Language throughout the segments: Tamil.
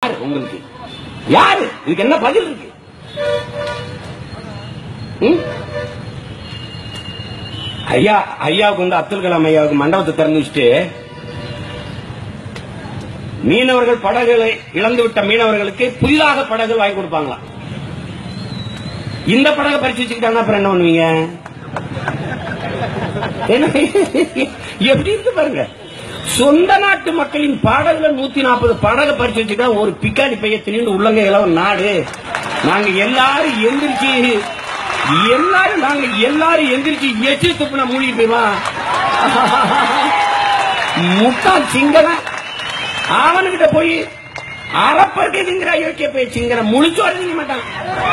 யாரு உங்களுக்கு யாரு இதுக்கு என்ன பதில் இருக்கு ம்? ஐயா ஐயாவுக்கு வந்து அப்துல் கலாம் ஐயாவுக்கு மண்டபத்தை திறந்து வச்சுட்டு மீனவர்கள் படகுகளை இழந்துவிட்ட மீனவர்களுக்கு புதிதாக படகு வாங்கி கொடுப்பாங்களாம் இந்த படகை பறிச்சு வச்சுக்கிட்டாங்க அப்புறம் என்ன பண்ணுவீங்க என்ன எப்படி இருக்கு பாருங்க சொந்த நாட்டு மக்களின் படகுல நூத்தி நாற்பது படகை பறிச்சு வச்சுட்டா ஒரு பிக்காடி பைய திணிந்து உள்ளங்க ஒரு நாடு நாங்க எல்லாரும் எந்திரிச்சு எல்லாரும் நாங்க எல்லாரும் எந்திரிச்சு எச்சு துப்புன மூழ்கி போயிடுவான் முட்டாள் சிங்கன அவனுக்கிட்ட போய் அறப்பற்கிற யோக்கிய போய் சிங்கன முழிச்சோட நீங்க மாட்டான்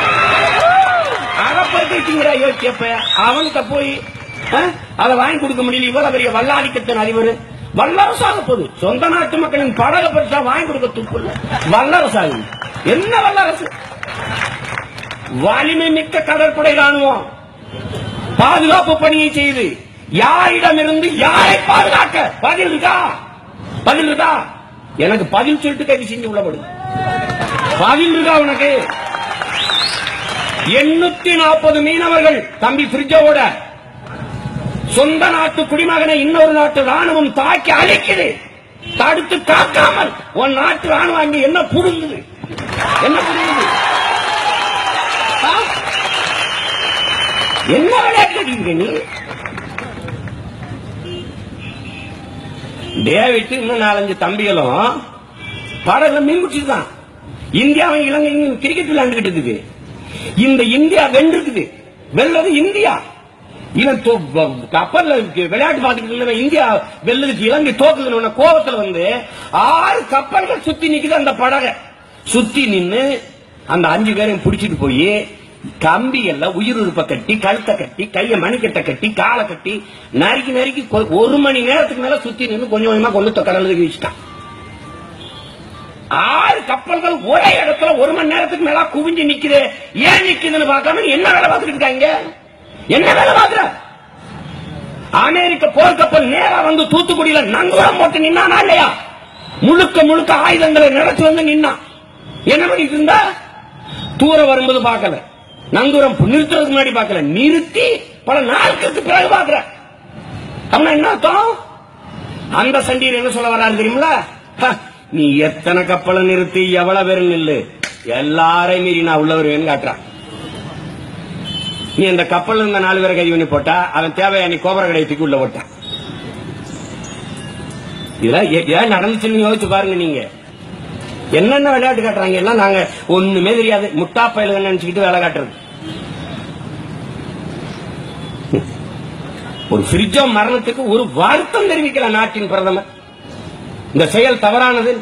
அறப்பற்கிற யோக்கிய போய் அவன்கிட்ட போய் அஹ், அதை வாங்கி கொடுக்க முடியல இவ்வளவு பெரிய வல்லாதிக்கத்தின் அதிபர் வல்லரசாக போகுது சொந்த நாட்டு மக்களின் படக பரிசா வாங்கி கொடுக்க துப்பு இல்ல வல்லரசாக என்ன வல்லரசு வலிமை மிக்க கடற்படை ராணுவம் பாதுகாப்பு பணியை செய்து யாரிடமிருந்து யாரை பாதுகாக்க பதில் இருக்கா பதில் இருக்கா எனக்கு பதில் சொல்லிட்டு கைது செஞ்சு உள்ளபடும் பதில் இருக்கா உனக்கு எண்ணூத்தி நாற்பது மீனவர்கள் தம்பி பிரிட்ஜோட சொந்த நாட்டு குடிமகனை இன்னொரு நாட்டு ராணுவம் தாக்கி அழிக்குது தடுத்து காக்காமல் உன் நாட்டு ராணுவம் அங்க என்ன புடுங்குது என்ன புடுங்குது ஆ? என்ன விளையாட்டு அடிக்கிறீங்க நீ டேவிட் இன்னும் நாலஞ்சு தம்பிகளும் படகுல மீன் பிடிச்சிருக்கான் இந்தியாவும் இலங்கையும் கிரிக்கெட் விளையாண்டுகிட்டு இருக்குது இந்த இந்தியா வென்றிருக்குது வெல்றது இந்தியா இவன் தோ- வ- கப்பல்ல இருக்கு, விளையாட்டு பார்த்துக்கிட்டு இருந்தவன் இந்தியா வெல்லுதுக்கு இலங்கை தோக்குதுன்னு கோபத்துல வந்து ஆறு கப்பல்கள் சுத்தி நிக்குது அந்த படகை சுத்தி நின்னு அந்த அஞ்சு பேரையும் பிடிச்சிட்டு போய் கம்பிகள்ல உயிருறுப்ப கட்டி கழுத்தை கட்டி கைய மணிக்கட்டை கட்டி காலை கட்டி நறுக்கி நறுக்கி கொ- ஒரு மணி நேரத்துக்கு மேல சுத்தி நின்னு கொஞ்சம் கொஞ்சமா கொண்டு கடலுக்கு வீசிட்டான் ஆறு கப்பல்கள் ஒரே இடத்துல ஒரு மணி நேரத்துக்கு மேல குவிஞ்சு நிக்குது ஏன் நிக்குதுன்னு பார்க்காம என்ன வேலை பார்த்துட்டு இருக்காங்க என்ன வேலை பார்க்கற அமெரிக்க போர்க்கப்பல் நேரா வந்து தூத்துக்குடியில நங்கூரம் போட்டு நின்னானா இல்லையா முழுக்க முழுக்க ஆயுதங்களை நினைச்சு வந்து நின்னான் என்ன பண்ணிட்டு இருந்தா தூர வரும்போது பார்க்கல நங்கூரம் நிறுத்துறதுக்கு முன்னாடி பார்க்கல நிறுத்தி பல நாட்களுக்கு பிறகு பார்க்கற அப்படின்னா என்ன அர்த்தம் அந்த சண்டியர் என்ன சொல்ல வராரு தெரியுங்களா ஹ, நீ எத்தனை கப்பலை நிறுத்தி எவ்வளவு பேர் நில்லு எல்லாரையும் மீறி நான் உள்ள வருவேன்னு காட்டுறான் நீ அந்த கப்பல்ல இருந்த நாலு பேரை கைது பண்ணி போட்டா அவன் தேவையா நீ கோபுர கடையத்துக்கு உள்ள போட்டான் இதெல்லாம் ஏ- ஏன் நடந்துச்சுன்னு யோசிச்சு பாருங்க நீங்க என்னென்ன விளையாட்டு காட்டுறாங்க எல்லாம் நாங்க ஒண்ணுமே தெரியாது முட்டா பயலுங்க நினைச்சுக்கிட்டு வேலை காட்டுறது ஒரு பிரிட்ஜோ மரணத்துக்கு ஒரு வருத்தம் தெரிவிக்கல நாட்டின் பிரதமர் இந்த செயல் தவறானது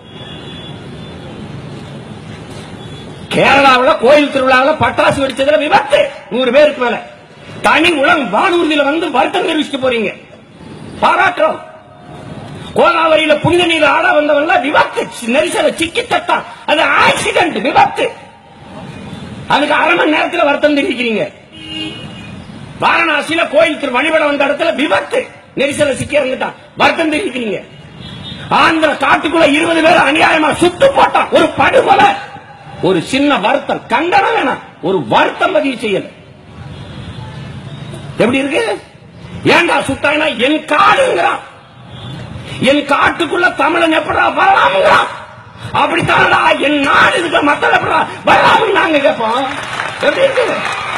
கேரளாவில் கோயில் திருவிழாவில் பட்டாசு வெடிச்சதுல விபத்து நூறு பேருக்கு மேல தனி உலகம் வானூர்தியில வந்து வருத்தம் தெரிவிச்சுட்டு போறீங்க பாராட்டுறோம் கோதாவரியில புனித நீர் ஆட வந்தவன்ல விபத்து நெரிசல சிக்கி தட்டான் அது ஆக்சிடென்ட் விபத்து அதுக்கு அரை மணி நேரத்தில் வருத்தம் தெரிவிக்கிறீங்க வாரணாசியில கோயில் திரு வழிபட வந்த இடத்துல விபத்து நெரிசல சிக்கி இறந்துட்டான் வருத்தம் தெரிவிக்கிறீங்க ஆந்திர காட்டுக்குள்ள இருபது பேர் அநியாயமா சுட்டு போட்டான் ஒரு படுகொலை ஒரு சின்ன வருத்தம் கண்டனம் வேணாம் ஒரு வருத்தம் பதிவு செய்யல எப்படி இருக்கு ஏன்டா சுட்டாங்கன்னா என் காடுங்கிறான் என் காட்டுக்குள்ள தமிழன் எப்படா வரலாம்ங்கிறான் அப்படித்தானடா என் நாடு இருக்க மக்கள் எப்படா வரலாம்னு நாங்க கேட்போம் எப்படி இருக்கு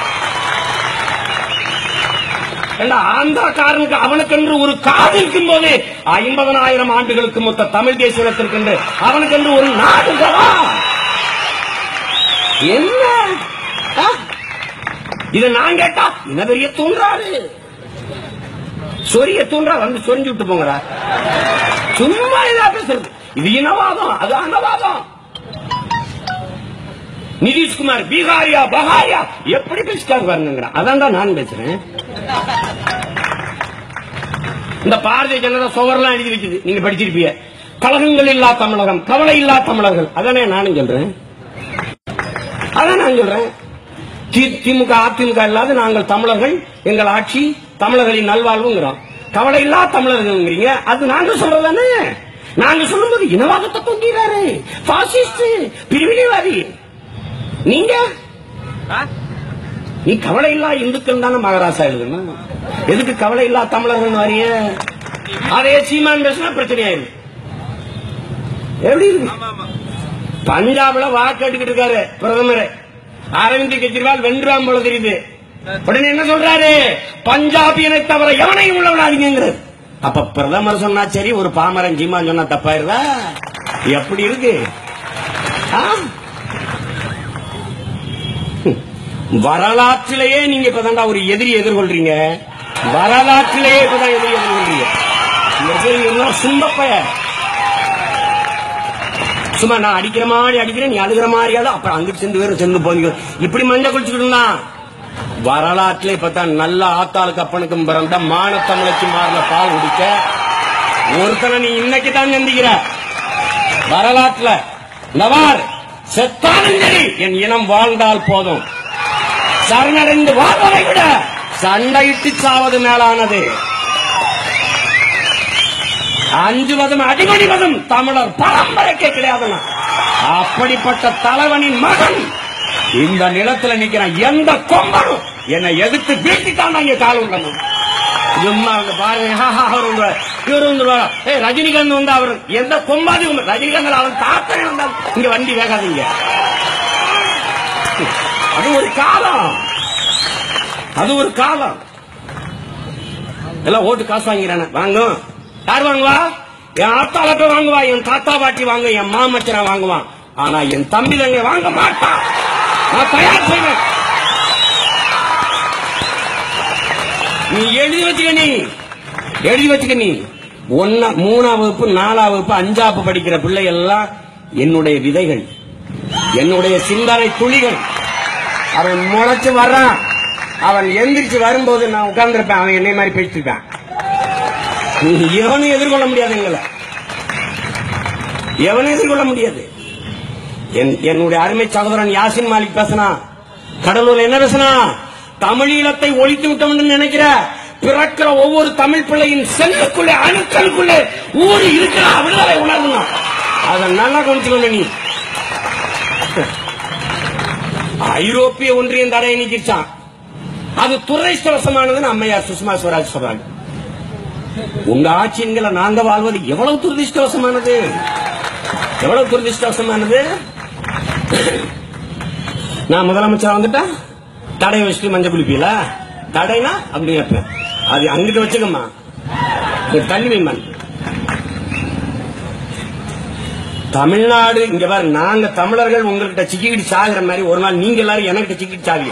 ஏண்டா, ஆந்திரக்காரனுக்கு அவனுக்கென்று ஒரு காது இருக்கும் போது ஐம்பதனாயிரம் ஆண்டுகளுக்கு மொத்த தமிழ் தேசியத்திற்கென்று அவனுக்கென்று ஒரு நாடு இருக்கவா? என்ன ஆ? இத நான் கேட்டா என்ன பெரிய தூண்டாரு சொரிய தூண்டா வந்து சொரிஞ்சு விட்டு போங்கடா சும்மா இதா பேசுறது இது இனவாதம் அது அனவாதம் நிதிஷ்குமார் பீகாரியா பகாரியா எப்படி பேசிட்டாரு பாருங்க அதான் நான் பேசுறேன் இந்த பாரதிய ஜனதா சுவர்லாம் எழுதி வைக்குது நீங்க படிச்சிருப்பீங்க கழகங்கள் இல்லா தமிழகம் கவலை இல்லா தமிழர்கள் அதானே நானும் சொல்றேன் அதான் நான் சொல்றேன் தி- திமுக அதிமுக இல்லாத நாங்கள் தமிழர்கள் எங்கள் ஆட்சி தமிழர்களின் நல்வாழ்வுங்கிறோம் கவலை இல்லா தமிழர்கள்ங்கிறீங்க அது நாங்க சொல்றதானே நாங்க சொல்லும்போது இனவாதத்தை தூக்கிறாரு பாசிஸ்ட் பிரிவினைவாதி நீங்க நீ கவலை இல்லா இந்துக்கள் தானே மகாராசா எழுதுனா எதுக்கு கவலை இல்லா தமிழர்கள் வரிய அதே சீமான் பேசினா பிரச்சனையாயிரு எப்படி இருக்கு பஞ்சாப்ல வாக்கு எடுக்கிட்டு இருக்காரு பிரதமர் அரவிந்த் கெஜ்ரிவால் வென்றாம் போல தெரியுது உடனே என்ன சொல்றாரு பஞ்சாபியனை தவிர எவனையும் உள்ள விடாதீங்கிறது அப்ப பிரதமர் சொன்னா சரி ஒரு பாமரன் சீமான் சொன்னா தப்பாயிருதா எப்படி இருக்கு ஆ? ஹம். வரலாற்றிலேயே நீங்க இப்பதான்டா ஒரு எதிரி எதிர்கொள்றீங்க வரலாற்றிலேயே இப்பதான் எதிரி எதிர்கொள்றீங்க இந்த பேரு எல்லாம் சும்பப்பய சும்மா நான் அடிக்கிற மாதிரி அடிக்கிறேன் நீ அழுகிற மாதிரியாலும் அப்புறம் அங்கிட்டு சென்று வேற சென்று போங்க இப்படி மஞ்சள் குளிச்சுக்கிட்டு வரலாற்றிலே இப்பதான் நல்ல ஆத்தாளுக்கு அப்பனுக்கும் பிறந்த மான தமிழுக்கு மாறின பால் குடிக்க ஒருத்தனை நீ இன்னைக்கு தான் சந்திக்கிற வரலாற்றுல நவார் செத்தாலும் சரி என் இனம் வாழ்ந்தால் போதும் சரணடைந்து வாழ்வதை விட சண்டையிட்டு சாவது மேலானது அஞ்சுவதும் அடிமடிவதும் தமிழர் பரம்பரைக்கே கிடையாதுன்னா அப்படிப்பட்ட தலைவனின் மகன் இந்த நிலத்துல நிக்கிறான் எந்த கொம்பனும் என்னை எதிர்த்து வீழ்த்திட்டான் இங்க கால் விடணும் சும்மா வந்து பாருங்க ஹா, ஹா, அவர் வந்து இவர் வந்து ஏய் ரஜினிகாந்த் வந்து அவர் எந்த கொம்பாதி வந்து- ரஜினிகாந்த் அவன் தாத்தனை வந்தால் இங்க வண்டி வேகாதீங்க அது ஒரு காலம் அது ஒரு காலம் எல்லாம் ஓட்டு காசு வாங்கிறானே வாங்கும் யார் வாங்குவா என் ஆத்தால போய் வாங்குவா என் தாத்தா பாட்டி வாங்க என் மாமச்சனை வாங்குவான் ஆனா என் தம்பி தங்க வாங்க மாட்டான் நான் தயார் செய்வேன் நீ எழுதி வச்சுக்க நீ எழுதி வச்சுக்க நீ ஒன்னா மூணாம் வகுப்பு நாலாம் வகுப்பு அஞ்சாப்பு படிக்கிற பிள்ளை எல்லாம் என்னுடைய விதைகள் என்னுடைய சிந்தனை துளிகள் அவன் முளைச்சு வர்றான் அவன் எந்திரிச்சு வரும்போது நான் உட்கார்ந்திருப்பேன் அவன் என்னை மாதிரி பேசிருப்பான் எவனும் எதிர்கொள்ள முடியாது எங்களை எவனும் எதிர்கொள்ள முடியாது என்- என்னுடைய அருமை சகோதரன் யாசின் மாலிக் பேசினா கடலூர்ல என்ன பேசினா தமிழீழத்தை ஒழித்து விட்டோம் என்று நினைக்கிற பிறக்கிற ஒவ்வொரு தமிழ் பிள்ளையின் செல்லுக்குள்ளே அணுக்களுக்குள்ளே ஊறி இருக்கிற விடுதலை உணர்ந்தோம் அதை நல்லா கவனிச்சுக்கணும் நீ ஐரோப்பிய ஒன்றியம் தடையை நீக்கிச்சான் அது துரதிருஷ்டவசமானதுன்னு அம்மையார் சுஷ்மா ஸ்வராஜ் சொல்றாங்க உங்க ஆட்சியன்களை நாங்க வாழ்வது எவ்வளவு துரதிருஷ்டவசமானது எவ்வளவு துரதிருஷ்டவசமானது நான் முதலமைச்சர் வந்துட்டா தடை வச்சுட்டு மஞ்சள் குளிப்பீல தடைனா அப்படி கேட்பேன் அது அங்கிட்டு வச்சுக்கம்மா இங்க தள்ளி வைமான் தமிழ்நாடு இங்க பாரு நாங்க தமிழர்கள் உங்ககிட்ட சிக்கிக்கிட்டு சாகுற மாதிரி ஒரு நாள் நீங்க எல்லாரும் எனக்கிட்ட சிக்கிட்டு சாவீங்க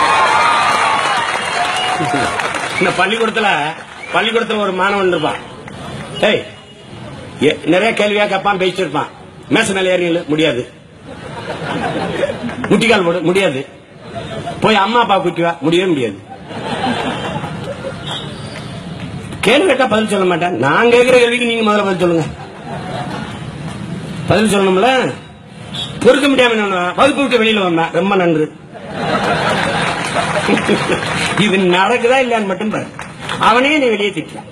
இந்த பள்ளிக்கூடத்துல பள்ளிக்கூடத்துல ஒரு மாணவன் இருப்பான் ஏய் எ- நிறைய கேள்வியா கேட்பான் பேசிட்டு இருப்பான் மேச மேல ஏறி நில்லு. முடியாது முட்டிக்கால் போடு முடியாது போய் அம்மா அப்பா கூட்டி வா முடியவே முடியாது கேள்வி கேட்டா பதில் சொல்ல மாட்டேன் நான் கேட்கிற கேள்விக்கு நீங்க முதல்ல பதில் சொல்லுங்க பதில் சொல்லணும்ல பொறுக்க முடியாம என்ன பண்ணுவேன்? வகுப்பு விட்டு வெளியில வந்தேன் ரொம்ப நன்று இது நடக்குதா இல்லையான்னு மட்டும் பாரு அவனே என்னை வெளியே திட்டான்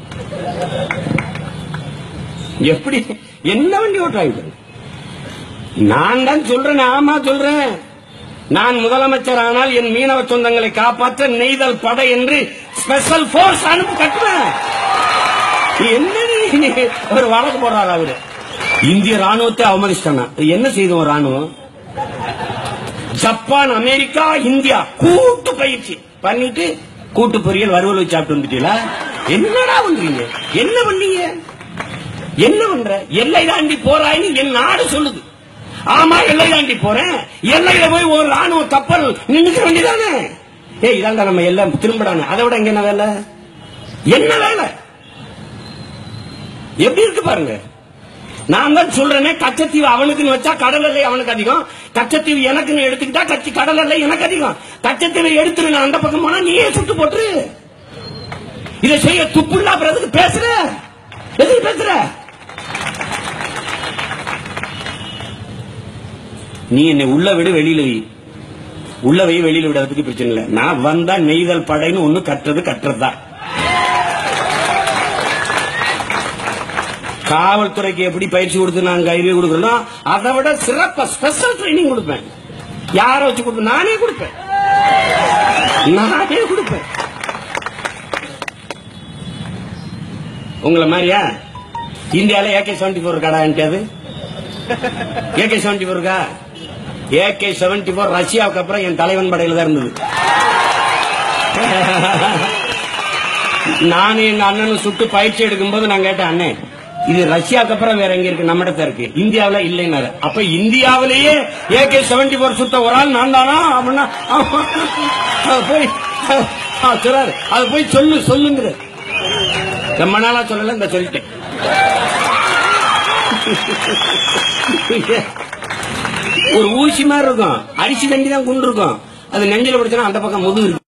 எப்படி என்ன வண்டி ஓட்டுறாங்க நான் தான் சொல்றேன் ஆமா சொல்றேன் நான் முதலமைச்சர் ஆனால் என் மீனவ சொந்தங்களை காப்பாற்ற நெய்தல் படை என்று ஸ்பெஷல் போர்ஸ் அனுப்பி கட்டுவேன் என்ன நீ- நீ ஒரு வழக்கு போடுறாரு அவரு இந்திய ராணுவத்தை அவமதிச்சிட்டானா என்ன செய்தோம் ராணுவம் ஜப்பான் அமெரிக்கா இந்தியா கூட்டு பயிற்சி பண்ணிட்டு கூட்டு பொரியல் வறுவல் வச்சு சாப்பிட்டு வந்துட்டீங்களா என்னடா பண்றீங்க என்ன பண்ணீங்க என்ன பண்ற எல்லை தாண்டி போறாய்னு என் நாடு சொல்லுது ஆமா எல்லை தாண்டி போறேன் எல்லையில போய் ஒரு ராணுவ கப்பல் நின்னுக்க வேண்டியதானே ஏய் இதாண்டா நம்ம எல்லாம் திரும்படானே அதை விட இங்க என்ன வேலை என்ன வேலை எப்படி இருக்கு பாருங்க நான் தான் சொல்றேனே கச்சத்தீவு அவனுக்குன்னு வச்சா கடல் எல்லை அவனுக்கு அதிகம் கச்சத்தீவு எனக்குன்னு எடுத்துக்கிட்டா கச்சி கடல் எல்லை எனக்கு அதிகம் கச்சத்தீவை எடுத்துரு நான் அந்த பக்கம் போனா நீயே சுட்டு போட்டுரு இதை செய்ய துப்புள்ளா பிறகு பேசுற எதுக்கு பேசுற நீ என்னை உள்ள விடு வெளியில வை உள்ள வை வெளியில விட பத்தி பிரச்சனை இல்லை நான் வந்தா நெய்தல் படைன்னு ஒண்ணு கட்டுறது கட்டுறதுதான் காவல்துறைக்கு எப்படி பயிற்சி கொடுத்து நான் கைவி கொடுக்கணும் அதை விட சிறப்பா ஸ்பெஷல் ட்ரைனிங் கொடுப்பேன் யாரை வச்சு கொடுப்பேன் நானே கொடுப்பேன் நானே கொடுப்பேன் உங்களை மாதிரியா இந்தியால ஏகே செவன்டி போர் இருக்காடா அது ஏகே செவன்டி போர் இருக்கா ஏகே செவன்டி போர் ரஷ்யாவுக்கு அப்புறம் என் தலைவன் படையில தான் இருந்தது நானும் எங்க அண்ணனும் சுட்டு பயிற்சி எடுக்கும்போது நான் கேட்டேன் அண்ணே இது ரஷ்யாவுக்கு அப்புறம் வேற எங்க இருக்கு நம்மிடத்த இருக்கு இந்தியாவுல இல்லைன்னாரு அப்ப இந்தியாவிலேயே ஏகே செவன்டி போர் சுட்ட ஒரு ஆள் நான் தானா அப்படின்னா ஆமா. அது போய் ஆ, சொல்றாரு அது போய் சொல்லு சொல்லுங்கிற ரொம்ப நாளா சொல்லல இந்த சொல்லிட்டேன் ஒரு ஊசி மாதிரி இருக்கும் அரிசி தண்டி தான் குண்டு இருக்கும் அது நெஞ்சில பிடிச்சனா அந்த பக்கம் முது இருக்கு